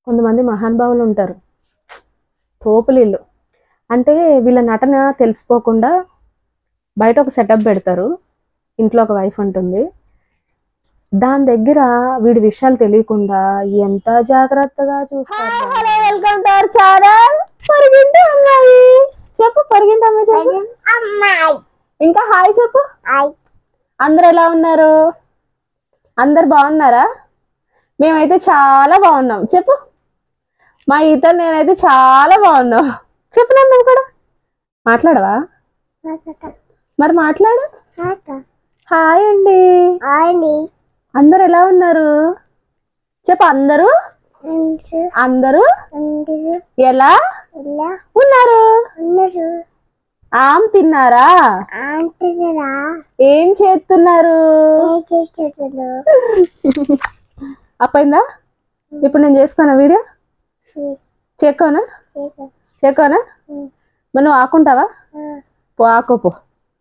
కొంతమంది మహానుభావులు ఉంటారు తోపులీళ్ళు అంటే వీళ్ళ నటన తెలిసిపోకుండా బయట ఒక సెటప్ పెడతారు ఇంట్లో ఒక వైఫ్ ఉంటుంది దాని దగ్గర వీడి విషయాలు తెలియకుండా ఎంత జాగ్రత్తగా చూస్తారు hello welcome to our channel పరిగింటి అమ్మాయి చెప్పు పరిగింటి అమ్మాయి చెప్పు అమ్మాయి ఇంకా హాయ్ చెప్పు హాయ్ అందరు ఎలా ఉన్నారు అందరు బాగున్నారా మేమైతే చాలా బాగున్నాం చెప్పు మా ఈతలు నేనైతే చాలా బాగున్నాం చెప్పు నన్ను నువ్వు కూడా మాట్లాడవా మరి మాట్లాడు హాయ్ అండి అండి అందరు ఎలా ఉన్నారు చెప్పు అందరూ అందరూ అందరూ ఎలా ఇలా ఉన్నారు ఉన్నారు ఆమ్ తిన్నారా అంటున్నారా ఏం చేస్తున్నారు ఏం చేస్తున్నారు అప్పైందా ఇప్పుడు నేను చేసుకోనా వీడియో చెక్కోనా చెక్కోనా మరి నువ్వు ఆకుంటావా పో ఆకోపో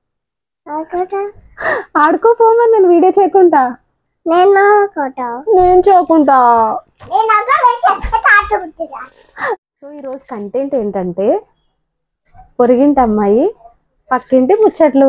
ఆడుకోపో మరి నేను వీడియో చేయకుంటా నేను ఫోటో నేను చూకుంటా నేను అక్కడ చెత్త కాటుకుంటున్నా సో ఈరోజు కంటెంట్ ఏంటంటే పొరిగింటి అమ్మాయి పక్కింటి ముచ్చట్లు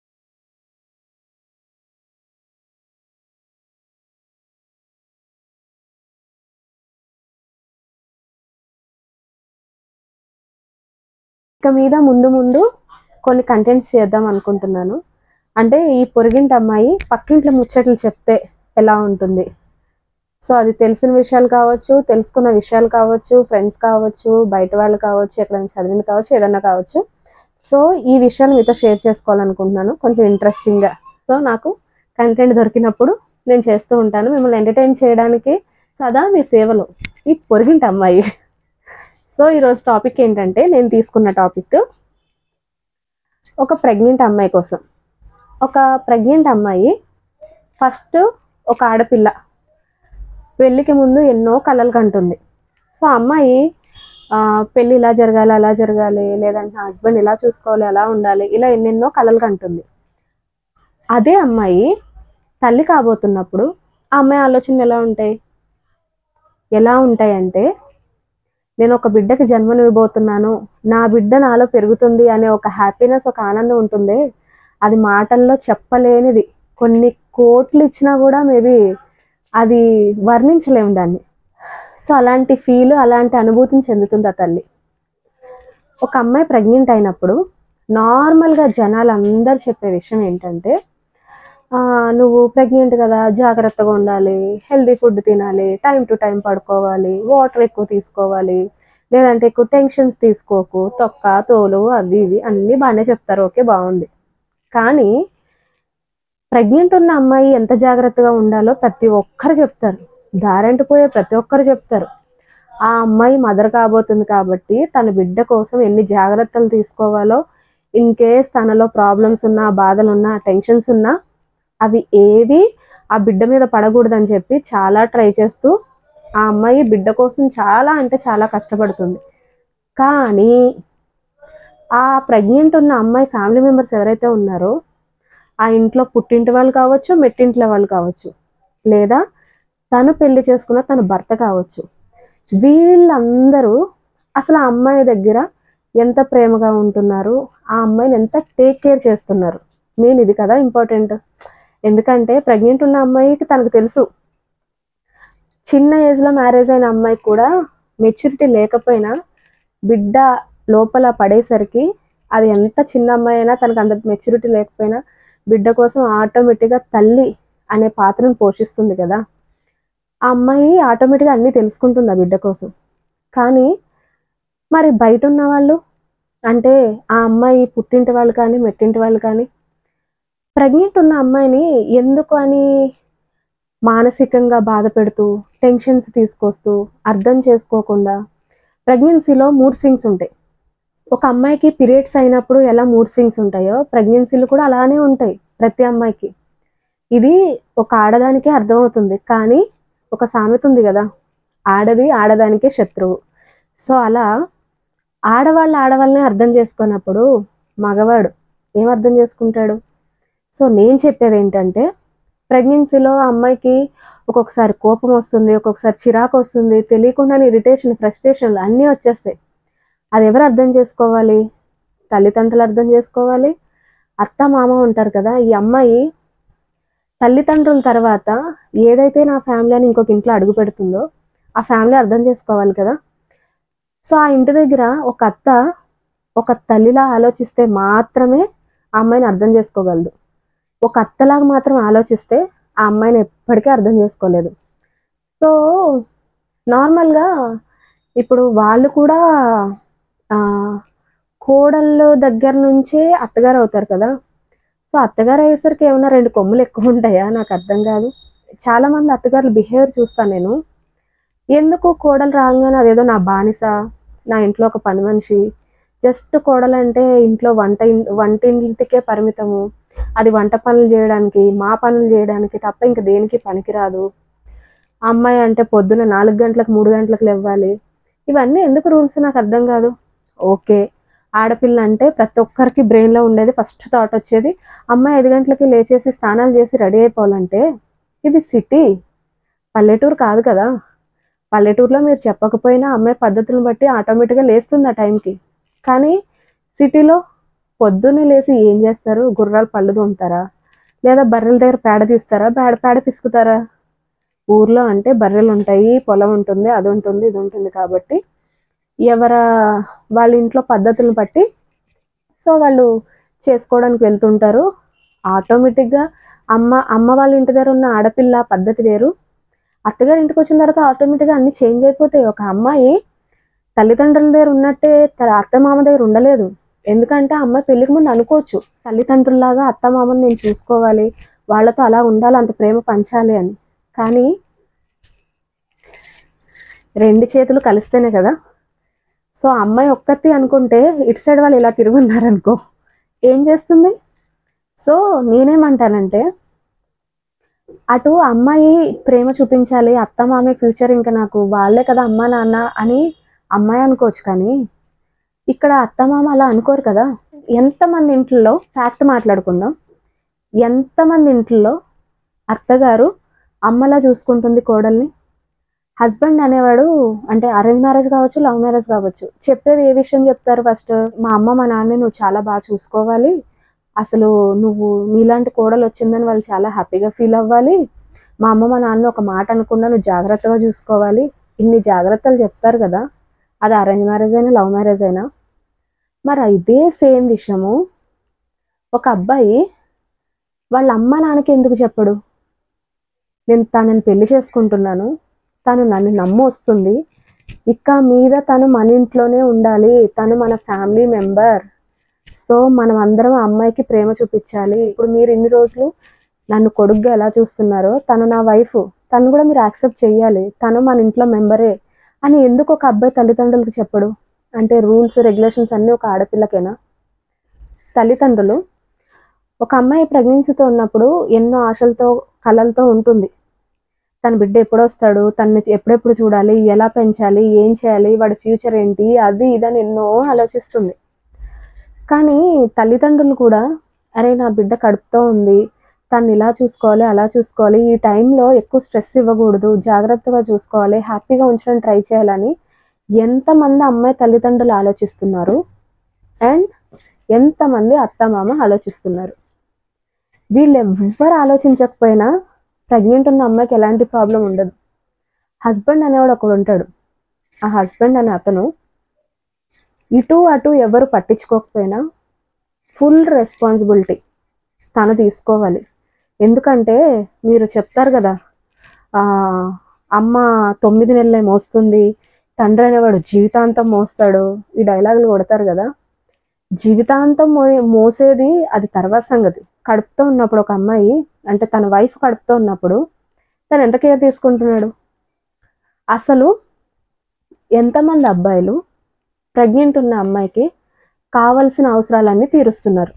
ఇక మీద ముందు ముందు కొన్ని కంటెంట్స్ చేద్దాం అనుకుంటున్నాను అంటే ఈ పొరిగింటి అమ్మాయి పక్కింట్లో ముచ్చట్లు చెప్తే ఎలా ఉంటుంది సో అది తెలిసిన విషయాలు కావచ్చు తెలుసుకున్న విషయాలు కావచ్చు ఫ్రెండ్స్ కావచ్చు బయట వాళ్ళు కావచ్చు ఎక్కడైనా చదివింది కావచ్చు ఏదన్నా కావచ్చు సో ఈ విషయాలు మీతో షేర్ చేసుకోవాలనుకుంటున్నాను కొంచెం ఇంట్రెస్టింగ్గా సో నాకు కంటెంట్ దొరికినప్పుడు నేను చేస్తూ ఉంటాను మిమ్మల్ని ఎంటర్టైన్ చేయడానికి సదా మీ సేవలు ఈ పొరిగింటి అమ్మాయి సో ఈరోజు టాపిక్ ఏంటంటే నేను తీసుకున్న టాపిక్ ఒక ప్రెగ్నెంట్ అమ్మాయి కోసం ఒక ప్రెగ్నెంట్ అమ్మాయి ఫస్ట్ ఒక ఆడపిల్ల పెళ్ళికి ముందు ఎన్నో కలలు కంటుంది సో అమ్మాయి ఆ, పెళ్ళి ఇలా జరగాలి అలా జరగాలి లేదంటే హస్బెండ్ ఇలా చూసుకోవాలి అలా ఉండాలి ఇలా ఎన్నెన్నో కలలు కంటుంది అదే అమ్మాయి తల్లి కాబోతున్నప్పుడు ఆ అమ్మాయి ఆలోచనలు ఎలా ఉంటాయి ఎలా ఉంటాయంటే నేను ఒక బిడ్డకి జన్మనివ్వబోతున్నాను నా బిడ్డ నాలో పెరుగుతుంది అనే ఒక హ్యాపీనెస్ ఒక ఆనందం ఉంటుంది అది మాటల్లో చెప్పలేనిది కొన్ని కోట్లు ఇచ్చినా కూడా మేబీ అది వర్ణించలేము దాన్ని సో అలాంటి ఫీల్ అలాంటి అనుభూతిని చెందుతుంది ఆ తల్లి ఒక అమ్మాయి ప్రెగ్నెంట్ అయినప్పుడు నార్మల్గా జనాలు అందరు చెప్పే విషయం ఏంటంటే "ఆ, నువ్వు ప్రెగ్నెంట్ కదా జాగ్రత్తగా ఉండాలి హెల్దీ ఫుడ్ తినాలి టైం టు టైం పడుకోవాలి వాటర్ ఎక్కువ తీసుకోవాలి లేదంటే ఎక్కువ టెన్షన్స్ తీసుకోకు తొక్క తోలు అవి ఇవి అన్నీ బాగానే చెప్తారు ఓకే బాగుంది కానీ ప్రెగ్నెంట్ ఉన్న అమ్మాయి ఎంత జాగ్రత్తగా ఉండాలో ప్రతి ఒక్కరు చెప్తారు దారంటి పోయే ప్రతి ఒక్కరు చెప్తారు ఆ అమ్మాయి మదర్ కాబోతుంది కాబట్టి తన బిడ్డ కోసం ఎన్ని జాగ్రత్తలు తీసుకోవాలో ఇన్ కేస్ తనలో ప్రాబ్లమ్స్ ఉన్నా బాధలు ఉన్నా టెన్షన్స్ ఉన్నా అవి ఏవి ఆ బిడ్డ మీద పడకూడదని చెప్పి చాలా ట్రై చేస్తూ ఆ అమ్మాయి బిడ్డ కోసం చాలా అంటే చాలా కష్టపడుతుంది కానీ ఆ ప్రెగ్నెంట్ ఉన్న అమ్మాయి ఫ్యామిలీ మెంబర్స్ ఎవరైతే ఉన్నారో ఆ ఇంట్లో పుట్టింటి వాళ్ళు కావచ్చు మెట్టింట్ల వాళ్ళు కావచ్చు లేదా తను పెళ్లి చేసుకున్న తన భర్త కావచ్చు వీళ్ళందరూ అసలు ఆ అమ్మాయి దగ్గర ఎంత ప్రేమగా ఉంటున్నారు ఆ అమ్మాయిని ఎంత టేక్ కేర్ చేస్తున్నారు మెయిన్ ఇది కదా ఇంపార్టెంట్ ఎందుకంటే ప్రెగ్నెంట్ ఉన్న అమ్మాయికి తనకు తెలుసు చిన్న ఏజ్లో మ్యారేజ్ అయిన అమ్మాయి కూడా మెచ్యూరిటీ లేకపోయినా బిడ్డ లోపల పడేసరికి అది ఎంత చిన్న అమ్మాయి అయినా తనకు అంత మెచ్యూరిటీ లేకపోయినా బిడ్డ కోసం ఆటోమేటిక్గా తల్లి అనే పాత్రను పోషిస్తుంది కదా ఆ అమ్మాయి ఆటోమేటిక్గా అన్నీ తెలుసుకుంటుంది ఆ బిడ్డ కోసం కానీ మరి బయట ఉన్న వాళ్ళు అంటే ఆ అమ్మాయి పుట్టింటి వాళ్ళు కానీ మెట్టింటి వాళ్ళు కానీ ప్రెగ్నెంట్ ఉన్న అమ్మాయిని ఎందుకు అని మానసికంగా బాధ పెడుతూ టెన్షన్స్ తీసుకొస్తూ అర్థం చేసుకోకుండా ప్రెగ్నెన్సీలో మూడ్ స్వింగ్స్ ఉంటాయి ఒక అమ్మాయికి పీరియడ్స్ అయినప్పుడు ఎలా మూడ్ స్వింగ్స్ ఉంటాయో ప్రెగ్నెన్సీలు కూడా అలానే ఉంటాయి ప్రతి అమ్మాయికి ఇది ఒక ఆడదానికే అర్థమవుతుంది కానీ ఒక సామెత ఉంది కదా ఆడది ఆడదానికే శత్రువు సో అలా ఆడవాళ్ళు ఆడవాళ్ళనే అర్థం చేసుకున్నప్పుడు మగవాడు ఏం అర్థం చేసుకుంటాడు సో నేను చెప్పేది ఏంటంటే ప్రెగ్నెన్సీలో ఆ అమ్మాయికి ఒక్కొక్కసారి కోపం వస్తుంది ఒక్కొక్కసారి చిరాకు వస్తుంది తెలియకుండానే ఇరిటేషన్ ఫ్రస్ట్రేషన్లు అన్నీ వచ్చేస్తాయి అది ఎవరు అర్థం చేసుకోవాలి తల్లిదండ్రులు అర్థం చేసుకోవాలి అత్త మామ ఉంటారు కదా ఈ అమ్మాయి తల్లిదండ్రుల తర్వాత ఏదైతే నా ఫ్యామిలీ అని ఇంకొక ఇంట్లో అడుగు పెడుతుందో ఆ ఫ్యామిలీ అర్థం చేసుకోవాలి కదా సో ఆ ఇంటి దగ్గర ఒక అత్త ఒక తల్లిలా ఆలోచిస్తే మాత్రమే ఆ అమ్మాయిని అర్థం చేసుకోగలదు ఒక అత్తలాగా మాత్రం ఆలోచిస్తే ఆ అమ్మాయిని ఎప్పటికీ అర్థం చేసుకోలేదు సో నార్మల్గా ఇప్పుడు వాళ్ళు కూడా ఆ, కోడళ్ళు దగ్గర నుంచే అత్తగారు అవుతారు కదా సో అత్తగారు అయ్యేసరికి ఏమైనా రెండు కొమ్ములు ఎక్కువ ఉంటాయా నాకు అర్థం కాదు చాలా మంది అత్తగారుల బిహేవియర్ చూస్తాను నేను ఎందుకు కోడలు రాగానే అదేదో నా బానిస నా ఇంట్లో ఒక పని మనిషి జస్ట్ కోడలంటే ఇంట్లో వంట ఇన్- వంటింటికే పరిమితము అది వంట పనులు చేయడానికి మా పనులు చేయడానికి తప్ప ఇంక దేనికి పనికిరాదు అమ్మాయి అంటే పొద్దున నాలుగు గంటలకు మూడు గంటలకు లేవ్వాలి ఇవన్నీ ఎందుకు రూల్స్ నాకు అర్థం కాదు ఓకే ఆడపిల్ల అంటే ప్రతి ఒక్కరికి బ్రెయిన్లో ఉండేది ఫస్ట్ థాట్ వచ్చేది అమ్మాయి ఐదు గంటలకి లేచేసి స్నానాలు చేసి రెడీ అయిపోవాలంటే ఇది సిటీ పల్లెటూరు కాదు కదా పల్లెటూరులో మీరు చెప్పకపోయినా అమ్మాయి పద్ధతులను బట్టి ఆటోమేటిక్గా లేస్తుంది ఆ టైంకి కానీ సిటీలో పొద్దున్నే లేచి ఏం చేస్తారు గుర్రాలు పళ్ళు తోముతారా లేదా బర్రెల దగ్గర పేడ తీస్తారా పేడ పేడ పిసుకుతారా ఊర్లో అంటే బర్రెలు ఉంటాయి పొలం ఉంటుంది అది ఉంటుంది ఇది ఉంటుంది కాబట్టి ఎవర వాళ్ళ ఇంట్లో పద్ధతులను బట్టి సో వాళ్ళు చేసుకోవడానికి వెళ్తుంటారు ఆటోమేటిక్గా అమ్మ అమ్మ వాళ్ళ ఇంటి దగ్గర ఉన్న ఆడపిల్ల పద్ధతి వేరు అత్తగారి ఇంటికి వచ్చిన తర్వాత ఆటోమేటిక్గా అన్ని చేంజ్ అయిపోతాయి ఒక అమ్మాయి తల్లిదండ్రుల దగ్గర ఉన్నట్టే తన అత్త మామ దగ్గర ఉండలేదు ఎందుకంటే ఆ అమ్మాయి పెళ్లికి ముందు అనుకోవచ్చు తల్లిదండ్రుల్లాగా అత్త మామని నేను చూసుకోవాలి వాళ్ళతో అలా ఉండాలి అంత ప్రేమ పంచాలి అని కానీ రెండు చేతులు కలిస్తేనే కదా సో ఆ అమ్మాయి ఒక్కతి అనుకుంటే ఇటు సైడ్ వాళ్ళు ఇలా తిరుగున్నారనుకో ఏం చేస్తుంది సో నేనేమంటానంటే అటు అమ్మాయి ప్రేమ చూపించాలి అత్త మామే ఫ్యూచర్ ఇంకా నాకు వాళ్ళే కదా అమ్మ నాన్న అని అమ్మాయి అనుకోవచ్చు కానీ ఇక్కడ అత్త మామ అలా అనుకోరు కదా ఎంతమంది ఇంట్లో ఫ్యాక్ట్ మాట్లాడుకుందాం ఎంతమంది ఇంట్లో అత్తగారు అమ్మలా చూసుకుంటుంది కోడల్ని హస్బెండ్ అనేవాడు అంటే అరేంజ్ మ్యారేజ్ కావచ్చు లవ్ మ్యారేజ్ కావచ్చు చెప్పేది ఏ విషయం చెప్తారు ఫస్ట్ మా అమ్మ మా నాన్న నువ్వు చాలా బాగా చూసుకోవాలి అసలు నువ్వు నీలాంటి కోడలు వచ్చిందని వాళ్ళు చాలా హ్యాపీగా ఫీల్ అవ్వాలి మా అమ్మ మా నాన్న ఒక మాట అనుకున్నా నువ్వు జాగ్రత్తగా చూసుకోవాలి ఇన్ని జాగ్రత్తలు చెప్తారు కదా అది అరేంజ్ మ్యారేజ్ అయినా లవ్ మ్యారేజ్ అయినా మరి ఇదే సేమ్ విషయము ఒక అబ్బాయి వాళ్ళ అమ్మ నాన్నకి ఎందుకు చెప్పడు నేను తనని పెళ్లి చేసుకుంటున్నాను తను నన్ను నమ్ము వస్తుంది ఇక మీద తను మన ఇంట్లోనే ఉండాలి తను మన ఫ్యామిలీ మెంబర్ సో మనం అందరం ఆ అమ్మాయికి ప్రేమ చూపించాలి ఇప్పుడు మీరు ఇన్ని రోజులు నన్ను కొడుగ్గా ఎలా చూస్తున్నారో తను నా వైఫ్ తను కూడా మీరు యాక్సెప్ట్ చేయాలి తను మన ఇంట్లో మెంబరే అని ఎందుకు ఒక అబ్బాయి తల్లిదండ్రులకు చెప్పడు అంటే రూల్స్ రెగ్యులేషన్స్ అన్నీ ఒక ఆడపిల్లకేనా తల్లిదండ్రులు ఒక అమ్మాయి ప్రెగ్నెన్సీతో ఉన్నప్పుడు ఎన్నో ఆశలతో కలలతో ఉంటుంది తన బిడ్డ ఎప్పుడు వస్తాడు తనని ఎప్పుడెప్పుడు చూడాలి ఎలా పెంచాలి ఏం చేయాలి వాడి ఫ్యూచర్ ఏంటి అది ఇదని ఎన్నో ఆలోచిస్తుంది కానీ తల్లిదండ్రులు కూడా అరే నా బిడ్డ కడుపుతో ఉంది తను ఇలా చూసుకోవాలి అలా చూసుకోవాలి ఈ టైంలో ఎక్కువ స్ట్రెస్ ఇవ్వకూడదు జాగ్రత్తగా చూసుకోవాలి హ్యాపీగా ఉంచడానికి ట్రై చేయాలని ఎంతమంది అమ్మాయి తల్లిదండ్రులు ఆలోచిస్తున్నారు అండ్ ఎంతమంది అత్తమామ ఆలోచిస్తున్నారు వీళ్ళు ఎవ్వరు ఆలోచించకపోయినా ప్రెగ్నెంట్ ఉన్న అమ్మాయికి ఎలాంటి ప్రాబ్లం ఉండదు హస్బెండ్ అనేవాడు ఒకడు ఉంటాడు ఆ హస్బెండ్ అనే అతను ఇటు అటు ఎవరు పట్టించుకోకపోయినా ఫుల్ రెస్పాన్సిబిలిటీ తను తీసుకోవాలి ఎందుకంటే మీరు చెప్తారు కదా ఆ, అమ్మ తొమ్మిది నెలలే మోస్తుంది తండ్రి అనేవాడు జీవితాంతం మోస్తాడు ఈ డైలాగులు కొడతారు కదా జీవితాంతం మో మోసేది అది తర్వాత సంగతి కడుపుతో ఉన్నప్పుడు ఒక అమ్మాయి అంటే తన వైఫ్ కడుపుతో ఉన్నప్పుడు తను ఎంత కేర్ తీసుకుంటున్నాడు అసలు ఎంతమంది అబ్బాయిలు ప్రెగ్నెంట్ ఉన్న అమ్మాయికి కావలసిన అవసరాలన్నీ తీరుస్తున్నారు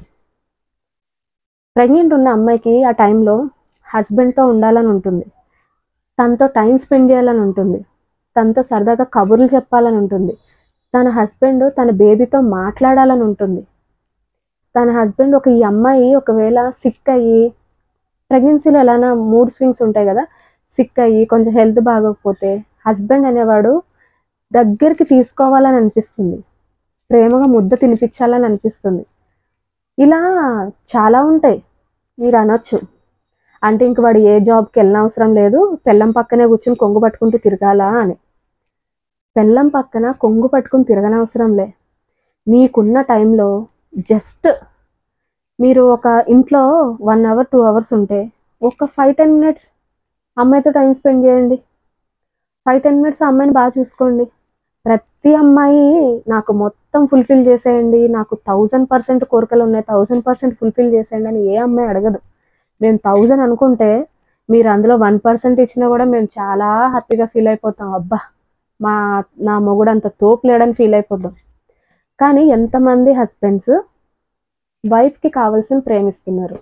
ప్రెగ్నెంట్ ఉన్న అమ్మాయికి ఆ టైంలో హస్బెండ్తో ఉండాలని ఉంటుంది తనతో టైం స్పెండ్ చేయాలని ఉంటుంది తనతో సరదాగా కబుర్లు చెప్పాలని ఉంటుంది తన హస్బెండ్ తన బేబీతో మాట్లాడాలని ఉంటుంది తన హస్బెండ్ ఒక ఈ అమ్మాయి ఒకవేళ సిక్ అయ్యి ప్రెగ్నెన్సీలో ఎలానా మూడ్ స్వింగ్స్ ఉంటాయి కదా సిక్ అయ్యి కొంచెం హెల్త్ బాగోకపోతే హస్బెండ్ అనేవాడు దగ్గరికి తీసుకోవాలని అనిపిస్తుంది ప్రేమగా ముద్ద తినిపించాలని అనిపిస్తుంది ఇలా చాలా ఉంటాయి మీరు అనొచ్చు అంటే ఇంక వాడు ఏ జాబ్కి వెళ్ళిన అవసరం లేదు పెళ్ళం పక్కనే కూర్చుని కొంగు పట్టుకుంటూ తిరగాలా అని పెళ్ళం పక్కన కొంగు పట్టుకుని తిరగనవసరం లే మీకున్న టైంలో జస్ట్ మీరు ఒక ఇంట్లో వన్ అవర్ టూ అవర్స్ ఉంటే ఒక ఫైవ్ టెన్ మినిట్స్ అమ్మాయితో టైం స్పెండ్ చేయండి ఫైవ్ టెన్ మినిట్స్ అమ్మాయిని బాగా చూసుకోండి ప్రతి అమ్మాయి నాకు మొత్తం ఫుల్ఫిల్ చేసేయండి నాకు థౌజండ్ పర్సెంట్ కోరికలు ఉన్నాయి థౌజండ్ పర్సెంట్ ఫుల్ఫిల్ చేసేయండి అని ఏ అమ్మాయి అడగదు మేము థౌజండ్ అనుకుంటే మీరు అందులో వన్ పర్సెంట్ ఇచ్చినా కూడా మేము చాలా హ్యాపీగా ఫీల్ అయిపోతాం అబ్బా మా నా మొగుడు అంత తోపు లేడని ఫీల్ అయిపోతాం కానీ ఎంతమంది హస్బెండ్స్ వైఫ్కి కావాల్సిన ప్రేమిస్తున్నారు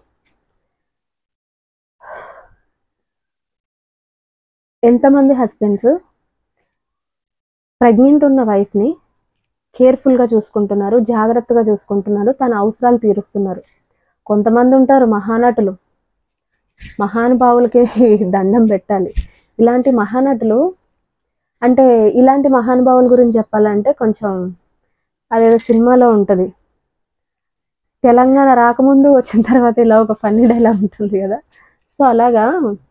ఎంతమంది హస్బెండ్స్ ప్రెగ్నెంట్ ఉన్న వైఫ్ని కేర్ఫుల్గా చూసుకుంటున్నారు జాగ్రత్తగా చూసుకుంటున్నారు తన అవసరాలు తీరుస్తున్నారు కొంతమంది ఉంటారు మహానటులు మహానుభావులకి దండం పెట్టాలి ఇలాంటి మహానటులు అంటే ఇలాంటి మహానుభావుల గురించి చెప్పాలంటే కొంచెం అదేదో సినిమాలో ఉంటుంది తెలంగాణ రాకముందు వచ్చిన తర్వాత ఇలా ఒక ఫన్నీ డైలాగ్ ఉంటుంది కదా సో అలాగా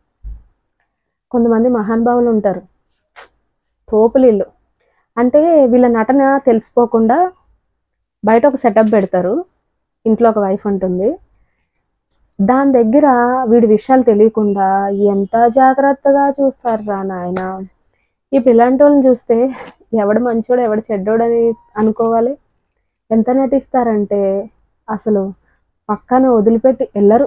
కొంతమంది మహానుభావులు ఉంటారు తోపులీళ్ళు అంటే వీళ్ళ నటన తెలిసిపోకుండా బయట ఒక సెటప్ పెడతారు ఇంట్లో ఒక వైఫ్ ఉంటుంది దాని దగ్గర వీడి విషయాలు తెలియకుండా ఎంత జాగ్రత్తగా చూస్తారు రా నాయన ఇప్పుడు ఇలాంటి వాళ్ళని చూస్తే ఎవడు మంచోడు ఎవడు చెడ్డోడని అనుకోవాలి ఎంత నటిస్తారంటే అసలు పక్కన వదిలిపెట్టి వెళ్ళరు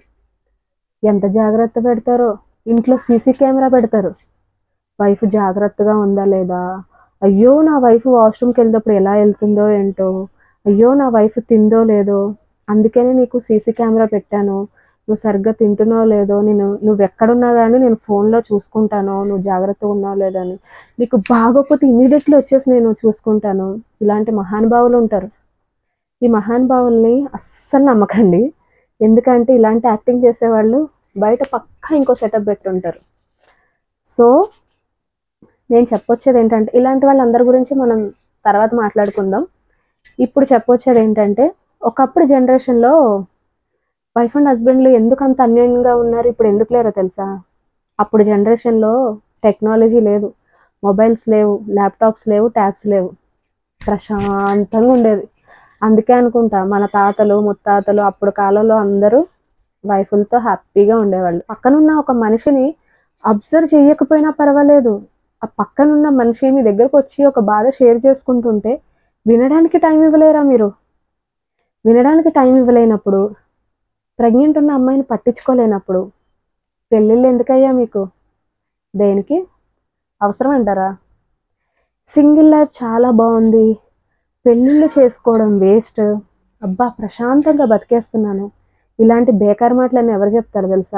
ఎంత జాగ్రత్త పెడతారో ఇంట్లో సీసీ కెమెరా పెడతారు వైఫ్ జాగ్రత్తగా ఉందా లేదా అయ్యో నా వైఫ్ వాష్రూమ్కి వెళ్ళినప్పుడు ఎలా వెళ్తుందో ఏంటో అయ్యో నా వైఫ్ తిందో లేదో అందుకనే నీకు సీసీ కెమెరా పెట్టాను నువ్వు సరిగ్గా తింటున్నావు లేదో నేను నువ్వు ఎక్కడున్నా కానీ నేను ఫోన్లో చూసుకుంటాను నువ్వు జాగ్రత్తగా ఉన్నావు లేదో అని నీకు బాగోకపోతే ఇమీడియట్లీ వచ్చేసి నేను చూసుకుంటాను ఇలాంటి మహానుభావులు ఉంటారు ఈ మహానుభావుల్ని అస్సలు నమ్మకండి ఎందుకంటే ఇలాంటి యాక్టింగ్ చేసేవాళ్ళు బయట పక్కా ఇంకో సెటప్ పెట్టుంటారు సో నేను చెప్పొచ్చేది ఏంటంటే ఇలాంటి వాళ్ళందరి గురించి మనం తర్వాత మాట్లాడుకుందాం ఇప్పుడు చెప్పొచ్చేది ఏంటంటే ఒకప్పుడు జనరేషన్లో వైఫ్ అండ్ హస్బెండ్లు ఎందుకు అంత అన్యోన్యంగా ఉన్నారు ఇప్పుడు ఎందుకు లేరో తెలుసా అప్పుడు జనరేషన్లో టెక్నాలజీ లేదు మొబైల్స్ లేవు ల్యాప్టాప్స్ లేవు ట్యాబ్స్ లేవు ప్రశాంతంగా ఉండేది అందుకే అనుకుంటా మన తాతలు ముత్తాతలు అప్పుడు కాలంలో అందరూ వైఫులతో హ్యాపీగా ఉండేవాళ్ళు పక్కనున్న ఒక మనిషిని అబ్జర్వ్ చేయకపోయినా పర్వాలేదు ఆ పక్కనున్న మనిషి మీ దగ్గరకు వచ్చి ఒక బాధ షేర్ చేసుకుంటుంటే వినడానికి టైం ఇవ్వలేరా మీరు వినడానికి టైం ఇవ్వలేనప్పుడు ప్రెగ్నెంట్ ఉన్న అమ్మాయిని పట్టించుకోలేనప్పుడు పెళ్ళిళ్ళు ఎందుకయ్యా మీకు దేనికి అవసరం అంటారా సింగిల్ లైఫ్ చాలా బాగుంది పెళ్ళిళ్ళు చేసుకోవడం వేస్ట్ అబ్బా ప్రశాంతంగా బతికేస్తున్నాను ఇలాంటి బేకార్ మాటలన్నీ ఎవరు చెప్తారు తెలుసా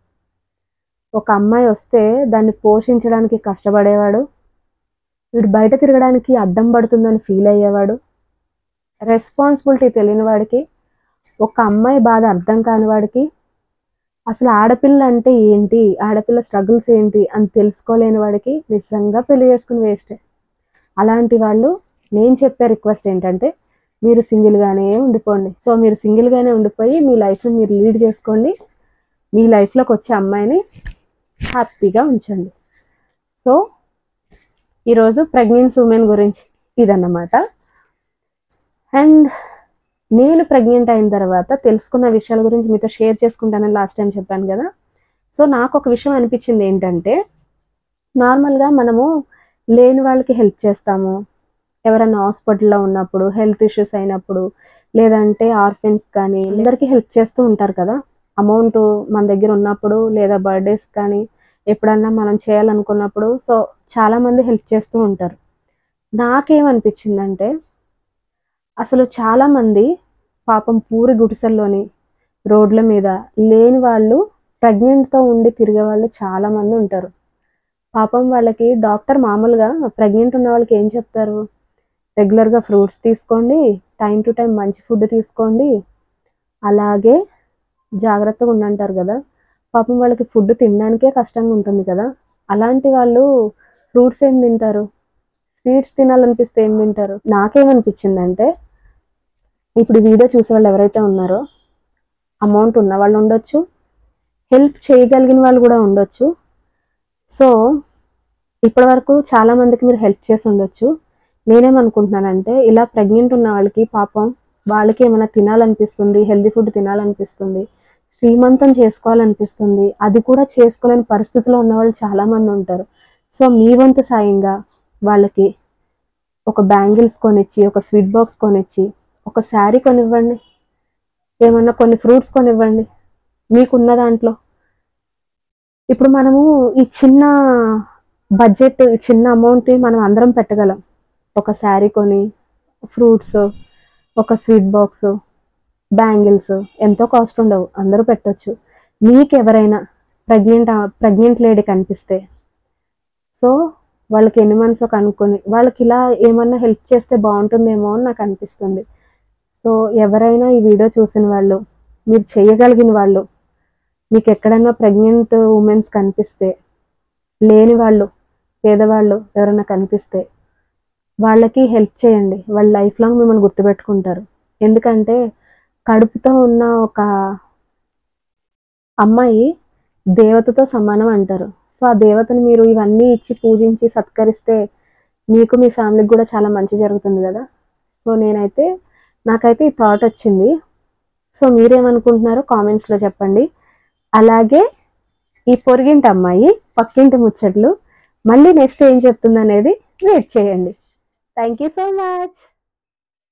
ఒక అమ్మాయి వస్తే దాన్ని పోషించడానికి కష్టపడేవాడు వీడు బయట తిరగడానికి అడ్డం పడుతుందని ఫీల్ అయ్యేవాడు రెస్పాన్సిబిలిటీ తెలియని వాడికి ఒక అమ్మాయి బాధ అర్థం కాని వాడికి అసలు ఆడపిల్ల అంటే ఏంటి ఆడపిల్ల స్ట్రగుల్స్ ఏంటి అని తెలుసుకోలేని వాడికి నిజంగా పెళ్లి చేసుకుని వేస్టే అలాంటి వాళ్ళు నేను చెప్పే రిక్వెస్ట్ ఏంటంటే మీరు సింగిల్గానే ఉండిపోండి సో మీరు సింగిల్గానే ఉండిపోయి మీ లైఫ్ని మీరు లీడ్ చేసుకోండి మీ లైఫ్లోకి వచ్చే అమ్మాయిని హ్యాపీగా ఉంచండి సో ఈరోజు ప్రెగ్నెన్సీ ఉమెన్ గురించి ఇదన్నమాట అండ్ నేను ప్రెగ్నెంట్ అయిన తర్వాత తెలుసుకున్న విషయాల గురించి మీతో షేర్ చేసుకుంటానని లాస్ట్ టైం చెప్పాను కదా సో నాకు ఒక విషయం అనిపించింది ఏంటంటే నార్మల్గా మనము లేని వాళ్ళకి హెల్ప్ చేస్తాము ఎవరైనా హాస్పిటల్లో ఉన్నప్పుడు హెల్త్ ఇష్యూస్ అయినప్పుడు లేదంటే ఆర్ఫెన్స్ కానీ అందరికీ హెల్ప్ చేస్తూ ఉంటారు కదా అమౌంట్ మన దగ్గర ఉన్నప్పుడు లేదా బర్త్డేస్ కానీ ఎప్పుడన్నా మనం చేయాలనుకున్నప్పుడు సో చాలామంది హెల్ప్ చేస్తూ ఉంటారు నాకేమనిపించిందంటే అసలు చాలామంది పాపం పూరి గుడిసెల్లోని రోడ్ల మీద లేని వాళ్ళు ప్రెగ్నెంట్తో ఉండి తిరిగే వాళ్ళు చాలామంది ఉంటారు పాపం వాళ్ళకి డాక్టర్ మామూలుగా ప్రెగ్నెంట్ ఉన్న వాళ్ళకి ఏం చెప్తారు రెగ్యులర్గా ఫ్రూట్స్ తీసుకోండి టైం టు టైం మంచి ఫుడ్ తీసుకోండి అలాగే జాగ్రత్తగా ఉండంటారు కదా పాపం వాళ్ళకి ఫుడ్ తినడానికే కష్టంగా ఉంటుంది కదా అలాంటి వాళ్ళు ఫ్రూట్స్ ఏం తింటారు స్వీట్స్ తినాలనిపిస్తే ఏం తింటారు నాకేమనిపించిందంటే ఇప్పుడు ఈ వీడియో చూసే వాళ్ళు ఎవరైతే ఉన్నారో అమౌంట్ ఉన్న వాళ్ళు ఉండొచ్చు హెల్ప్ చేయగలిగిన వాళ్ళు కూడా ఉండొచ్చు సో ఇప్పటి వరకు చాలా మందికి మీరు హెల్ప్ చేసి ఉండొచ్చు నేనేమనుకుంటున్నానంటే ఇలా ప్రెగ్నెంట్ ఉన్న వాళ్ళకి పాపం వాళ్ళకి ఏమైనా తినాలనిపిస్తుంది హెల్దీ ఫుడ్ తినాలనిపిస్తుంది శ్రీమంతం చేసుకోవాలనిపిస్తుంది అది కూడా చేసుకోలేని పరిస్థితిలో ఉన్న వాళ్ళు చాలా మంది ఉంటారు సో మీ వంతు సాయంగా వాళ్ళకి ఒక బ్యాంగిల్స్ కొనిచ్చి ఒక స్వీట్ బాక్స్ కొనిచ్చి ఒక శారీ కొనివ్వండి ఏమన్నా కొన్ని ఫ్రూట్స్ కొనివ్వండి మీకున్న దాంట్లో ఇప్పుడు మనము ఈ చిన్న బడ్జెట్ ఈ చిన్న అమౌంట్ మనం అందరం పెట్టగలం ఒక శారీ కొని ఫ్రూట్స్ ఒక స్వీట్ బాక్స్ బ్యాంగిల్స్ ఎంతో కాస్ట్ ఉండవు అందరూ పెట్టొచ్చు మీకు ఎవరైనా ప్రెగ్నెంట్ ప్రెగ్నెంట్ లేడీ కనిపిస్తే సో వాళ్ళకి ఎన్ని మంత్స్ కనుక్కొని వాళ్ళకి ఇలా ఏమన్నా హెల్ప్ చేస్తే బాగుంటుందేమో అని నాకు అనిపిస్తుంది సో ఎవరైనా ఈ వీడియో చూసిన వాళ్ళు మీరు చేయగలిగిన వాళ్ళు మీకు ఎక్కడైనా ప్రెగ్నెంట్ ఉమెన్స్ కనిపిస్తే లేని వాళ్ళు పేదవాళ్ళు ఎవరైనా కనిపిస్తే వాళ్ళకి హెల్ప్ చేయండి వాళ్ళ లైఫ్ లాంగ్ మిమ్మల్ని గుర్తుపెట్టుకుంటారు ఎందుకంటే కడుపుతో ఉన్న ఒక అమ్మాయి దేవతతో సమానం అంటారు సో ఆ దేవతను మీరు ఇవన్నీ ఇచ్చి పూజించి సత్కరిస్తే మీకు మీ ఫ్యామిలీకి కూడా చాలా మంచి జరుగుతుంది కదా సో నేనైతే నాకైతే ఈ థాట్ వచ్చింది సో మీరేమనుకుంటున్నారో కామెంట్స్లో చెప్పండి అలాగే ఈ పొరిగింటి అమ్మాయి పక్కింటి ముచ్చట్లు మళ్ళీ నెక్స్ట్ ఏం చెప్తుంది అనేది వెయిట్ చేయండి థ్యాంక్ యూ సో మచ్